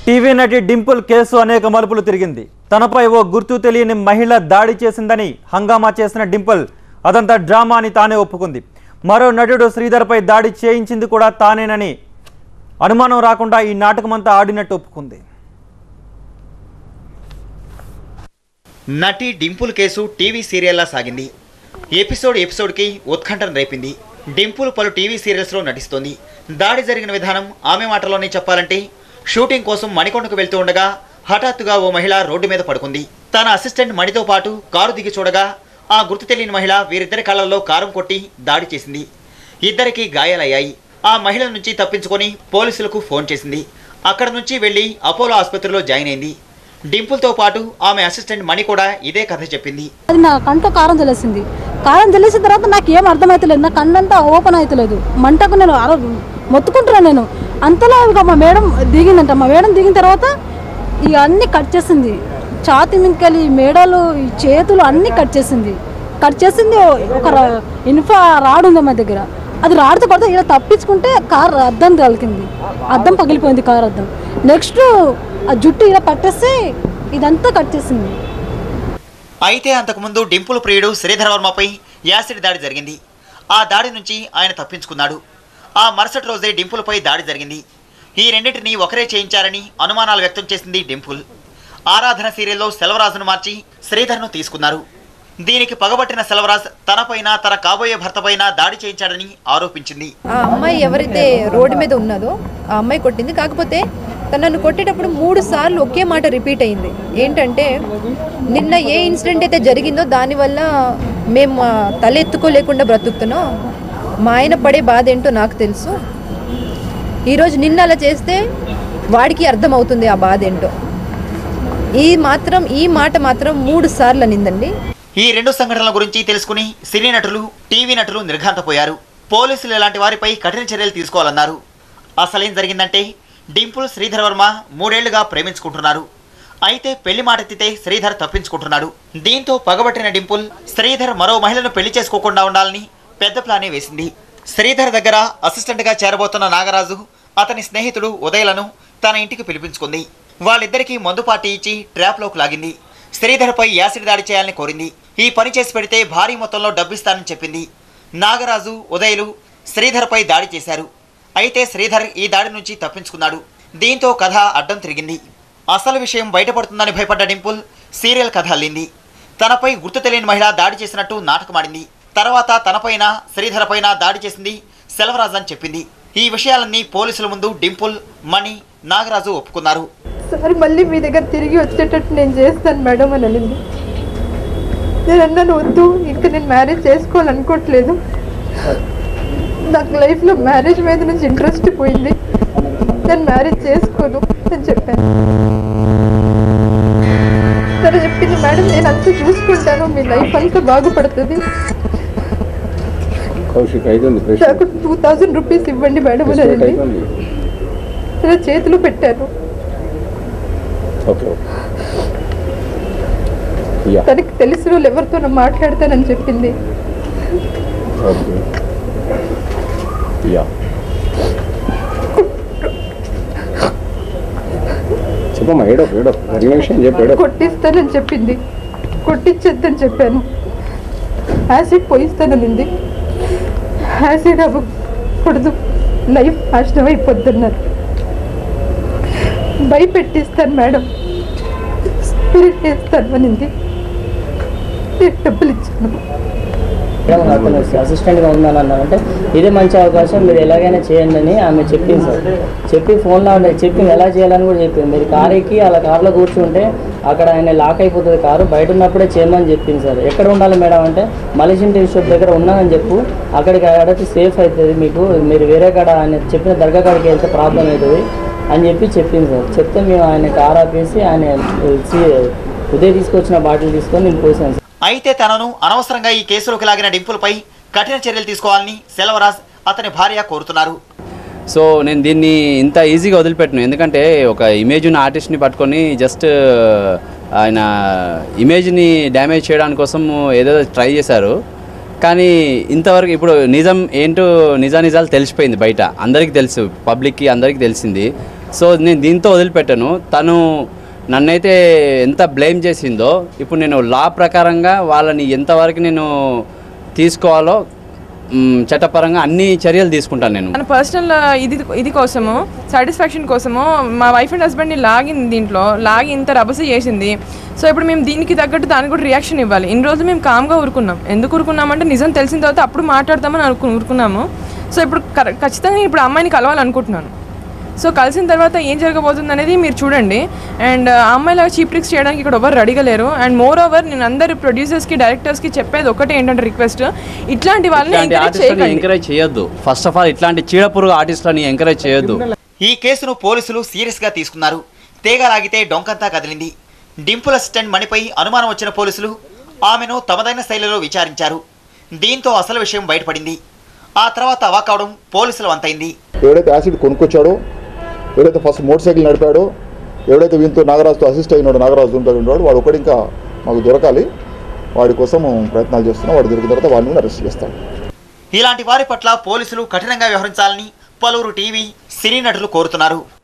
TV నటి Dimple case అనేక మలుపులు తిరిగింది తనపై ఓ గుర్తు తెలియని మహిళ దాడి చేసిందని హంగామా చేసిన డింపుల్ అదంతా డ్రామా అని తానే ఒప్పుకుంది మరో నటుడు శ్రీధర్పై దాడి చేయించింది కూడా తానేనని అనుమానం రాకుండా ఈ నాటకమంతా ఆడినట్టు ఒప్పుకుంది నటి డింపుల్ కేసు టీవీ సీరియల్లా సాగింది ఎపిసోడ్ ఎపిసోడ్కి ఉత్కంఠను రేపింది డింపుల్ పలు టీవీ సీరియల్స్లో నటిస్తోంది దాడి జరిగిన విధానం ఆమె మాటలోనే చెప్పాలంటే షూటింగ్ కోసం మణికొండకు వెళ్తూ ఉండగా హఠాత్తుగా ఓ మహిళ రోడ్డు మీద పడుకుంది తన అసిస్టెంట్ మణితో పాటు కారు దిగి చూడగా ఆ గుర్తు తెలియని మహిళ వీరిద్దరి కళ్ళల్లో కారం కొట్టి దాడి చేసింది ఇద్దరికి గాయాలయ్యాయి ఆ మహిళ నుంచి తప్పించుకొని పోలీసులకు ఫోన్ చేసింది అక్కడ నుంచి వెళ్ళి అపోలో ఆసుపత్రిలో జాయిన్ అయింది డింపుల్తో పాటు ఆమె అసిస్టెంట్ మణి కూడా ఇదే కథ చెప్పింది అది నా కంట కారం తెలిసింది కారం తెలిసిన తర్వాత నాకు ఏం అర్థమవుతలేదు నా కన్నంతా ఓపెన్ అవుతలేదు మంటకు నేను అర మొత్తుకుంటున్నాను నేను అంతలో ఇక మా మేడం దిగిందంట మా మేడం దిగిన తర్వాత ఇక అన్నీ కట్ చేసింది ఛాతి మింకెళ్ళి మేడలు ఈ చేతులు అన్నీ కట్ చేసింది కట్ చేసింది ఒక రా- ఇనుప రాడు ఉంది మా దగ్గర అది రాడుతో పడితే ఇలా తప్పించుకుంటే కార్ అద్దం తలికింది అద్దం పగిలిపోయింది కార్ అద్దం నెక్స్ట్ ఆ జుట్టు ఇలా పట్టేస్తే ఇదంతా కట్ చేసింది అయితే అంతకుముందు డింపుల్ ప్రియుడు శ్రీధర్ వర్మపై యాసిడ్ దాడి జరిగింది ఆ దాడి నుంచి ఆయన తప్పించుకున్నాడు ఆ మరుసటి రోజే డింపుల్పై దాడి జరిగింది ఈ రెండింటిని ఒకరే చేయించారని అనుమానాలు వ్యక్తం చేసింది డింపుల్ ఆరాధన సీరియల్లో సెల్వరాజును మార్చి శ్రీధర్ను తీసుకున్నారు దీనికి పగబట్టిన సెల్వరాజ్ తనపైన తన కాబోయే భర్తపైన దాడి చేయించాడని ఆరోపించింది ఆ అమ్మాయి ఎవరైతే రోడ్డు మీద ఉన్నదో ఆ అమ్మాయి కొట్టింది కాకపోతే తను నన్ను కొట్టేటప్పుడు మూడు సార్లు ఒకే మాట రిపీట్ అయింది ఏంటంటే నిన్న ఏ ఇన్సిడెంట్ అయితే జరిగిందో దానివల్ల మేము ఆ తల ఎత్తుకోలేకుండా బ్రతుకుతున్నాం మా ఆయన పడే బాధ ఏంటో నాకు తెలుసు ఈరోజు నిన్న అలా చేస్తే వాడికి అర్థమవుతుంది ఆ బాధ ఏంటో ఈ మాత్రం ఈ మాట మాత్రం మూడు సార్లు అనిందండి ఈ రెండు సంఘటనల గురించి తెలుసుకుని సినీ నటులు టీవీ నటులు నిర్ఘాంతపోయారు పోలీసులు ఇలాంటి వారిపై కఠిన చర్యలు తీసుకోవాలన్నారు అసలేం జరిగిందంటే డింపుల్ శ్రీధర్ వర్మ మూడేళ్లుగా ప్రేమించుకుంటున్నారు అయితే పెళ్లి మాటెత్తితే శ్రీధర్ తప్పించుకుంటున్నాడు దీంతో పగబట్టిన డింపుల్ శ్రీధర్ మరో మహిళను పెళ్లి చేసుకోకుండా ఉండాలని పెద్ద ప్లానే వేసింది శ్రీధర్ దగ్గర అసిస్టెంట్గా చేరబోతున్న నాగరాజు అతని స్నేహితుడు ఉదయలను తన ఇంటికి పిలిపించుకుంది వాళ్ళిద్దరికీ మందు పార్టీ ఇచ్చి ట్రాప్లోకి లాగింది శ్రీధర్పై యాసిడ్ దాడి చేయాలని కోరింది ఈ పని చేసి పెడితే భారీ మొత్తంలో డబ్బిస్తానని చెప్పింది నాగరాజు ఉదయలు శ్రీధర్పై దాడి చేశారు అయితే శ్రీధర్ ఈ దాడి నుంచి తప్పించుకున్నాడు దీంతో కథ అడ్డం తిరిగింది అసలు విషయం బయటపడుతుందని భయపడ్డ డింపుల్ సీరియల్ కథ అల్లింది తనపై గుర్తు తెలియని మహిళ దాడి చేసినట్టు నాటకమాడింది తర్వాత తనపైన శ్రీధరపైన దాడి చేసింది సెల్వరాజ్ అని చెప్పింది ఈ విషయాలన్నీ పోలీసుల ముందు డింపుల్ మణి నాగరాజు ఒప్పుకున్నారు సార్ మళ్ళీ మీ దగ్గర తిరిగి వచ్చేటట్టు నేను చేస్తాను మేడం అని అనింది నేను అన్నాను వద్దు ఇంకా నేను మ్యారేజ్ చేసుకోవాలనుకోవట్లేదు నాకు లైఫ్లో మ్యారేజ్ మీద నుంచి ఇంట్రెస్ట్ పోయింది నేను మ్యారేజ్ చేసుకోను అని చెప్పాను తను చెప్పింది మేడం నేను అంతా చూసుకుంటాను మీ లైఫ్ అంతా బాగుపడుతుంది కౌశిక్ అయితుంది ప్రెషర్ నాకు టూ థౌజండ్ రూపీస్ ఇవ్వండి మేడం అని ప్రెషర్ అనింది అయితుంది తన చేతిలో పెట్టాను ఓకే ఓకే యా తనకి తెలిసిన వాళ్ళు ఎవరితో మాట్లాడతానని చెప్పింది ఓకే యా చెప్పమ్మా ఏడో ఏడో జరిగిన విషయం చెప్పు ఏడో కొట్టిస్తానని చెప్పింది కొట్టించొద్దని చెప్పాను యాసిడ్ పోయిస్తాననింది యాసిడ్ అవ్వకూడదు లైఫ్ నాశనం అయిపోతున్నారు భయపెట్టిస్తాను మేడం స్పిరిట్ వేస్తాను అనింది నేను డబ్బులు ఇచ్చాను మేడం అతను అసిస్టెంట్గా ఉందని అన్నారంటే ఇదే మంచి అవకాశం మీరు ఎలాగైనా చేయండి అని ఆమె చెప్పింది సార్ చెప్పి ఫోన్లో ఉండే చెప్పింది ఎలా చేయాలని కూడా చెప్పింది మీరు కారు ఎక్కి అలా కార్లో కూర్చుంటే అక్కడ ఆయన లాక్ అయిపోతుంది కారు బయట ఉన్నప్పుడే చేయమని చెప్పింది సార్ ఎక్కడ ఉండాలి మేడం అంటే మలేషియన్ టీ షాప్ దగ్గర ఉన్నానని చెప్పు అక్కడికి అడిగితే సేఫ్ అవుతుంది మీకు మీరు వేరే కాడ ఆయన చెప్పిన దర్గా కాడికి వెళ్తే ప్రాబ్లం అవుతుంది అని చెప్పి చెప్పింది సార్ చెప్తే మేము ఆయన కార్ ఆపేసి ఆయన సి- ఉదయం తీసుకొచ్చిన బాటిల్ తీసుకొని నేను పోసాను సార్ అయితే తనను అనవసరంగా ఈ కేసులోకి లాగిన డింపుల్పై కఠిన చర్యలు తీసుకోవాలని సెల్వరాజ్ అతని భార్య కోరుతున్నారు సో నేను దీన్ని ఇంత ఈజీగా వదిలిపెట్టను ఎందుకంటే ఒక ఇమేజ్ ఉన్న ఆర్టిస్ట్ని పట్టుకొని జస్ట్ ఆయన ఇమేజ్ని డ్యామేజ్ చేయడానికి కోసం ఏదేదో ట్రై చేశారు కానీ ఇంతవరకు ఇప్పుడు నిజం ఏంటో నిజా నిజాలు తెలిసిపోయింది బయట అందరికీ తెలుసు పబ్లిక్కి అందరికీ తెలిసింది సో నేను దీంతో వదిలిపెట్టాను తను నన్నైతే ఎంత బ్లేమ్ చేసిందో ఇప్పుడు నేను లా ప్రకారంగా వాళ్ళని ఎంతవరకు నేను తీసుకోవాలో మ్, చట్టపరంగా అన్ని చర్యలు తీసుకుంటాను నేను మన పర్సనల్ ఇది ఇది కోసము సాటిస్ఫాక్షన్ కోసము మా వైఫ్ అండ్ హస్బెండ్ని లాగింది దీంట్లో లాగి ఇంత రభస చేసింది సో ఇప్పుడు మేము దీనికి తగ్గట్టు దానికి కూడా రియాక్షన్ ఇవ్వాలి ఇన్ని రోజులు మేము కామ్గా ఊరుకున్నాం ఎందుకు ఊరుకున్నామంటే నిజం తెలిసిన తర్వాత అప్పుడు మాట్లాడదామని అనుకు ఊరుకున్నాము సో ఇప్పుడు కర- ఖచ్చితంగా ఇప్పుడు ఆ అమ్మాయిని కలవాలనుకుంటున్నాను సో కలిసిన తర్వాత ఏం జరగబోతుంది అనేది మీరు చూడండి అండ్ ఆ అమ్మాయిలాగా చీప్ ట్రిక్స్ చేయడానికి ఇక్కడ ఎవరు రెడీగా లేరు అండ్ మోర్ ఓవర్ నేను అందరు ప్రొడ్యూసర్స్కి డైరెక్టర్స్కి చెప్పేది ఒకటే ఏంటంటే రిక్వెస్ట్ ఇట్లాంటి వాళ్ళని ఇట్లాంటి ఎంకరేజ్ ఆర్టిస్టులని చేయకండి ఎంకరేజ్ చేయొద్దు ఫస్ట్ ఆఫ్ ఆల్ ఇట్లాంటి చీడపురుగు ఆర్టిస్టులని ఎంకరేజ్ చేయొద్దు ఈ కేసును పోలీసులు సీరియస్గా తీసుకున్నారు తీగలాగితే డొంకంతా కదిలింది డింపుల్ అసిస్టెంట్ మణిపై అనుమానం వచ్చిన పోలీసులు ఆమెను తమదైన శైలిలో విచారించారు దీంతో అసలు విషయం బయటపడింది ఆ తర్వాత అవాకావడం పోలీసుల వంతైంది ఎవడైతే యాసిడ్ కొనుక్కొచ్చాడో ఎవడైతే ఫస్ట్ మోటార్ సైకిల్ నడిపాడో ఎవడైతే వీంతో నాగరాజుతో అసిస్ట్ అయినాడో నాగరాజు దీంతో ఉన్నాడో వాడు ఒకటి ఇంకా మాకు దొరకాలి వాడి కోసం ప్రయత్నాలు చేస్తున్నాం వాడు దొరికిన తర్వాత వాడిని కూడా అరెస్ట్ చేస్తాం ఇలాంటి వారి పట్ల పోలీసులు కఠినంగా వ్యవహరించాలని పలువురు టీవీ సినీ నటులు కోరుతున్నారు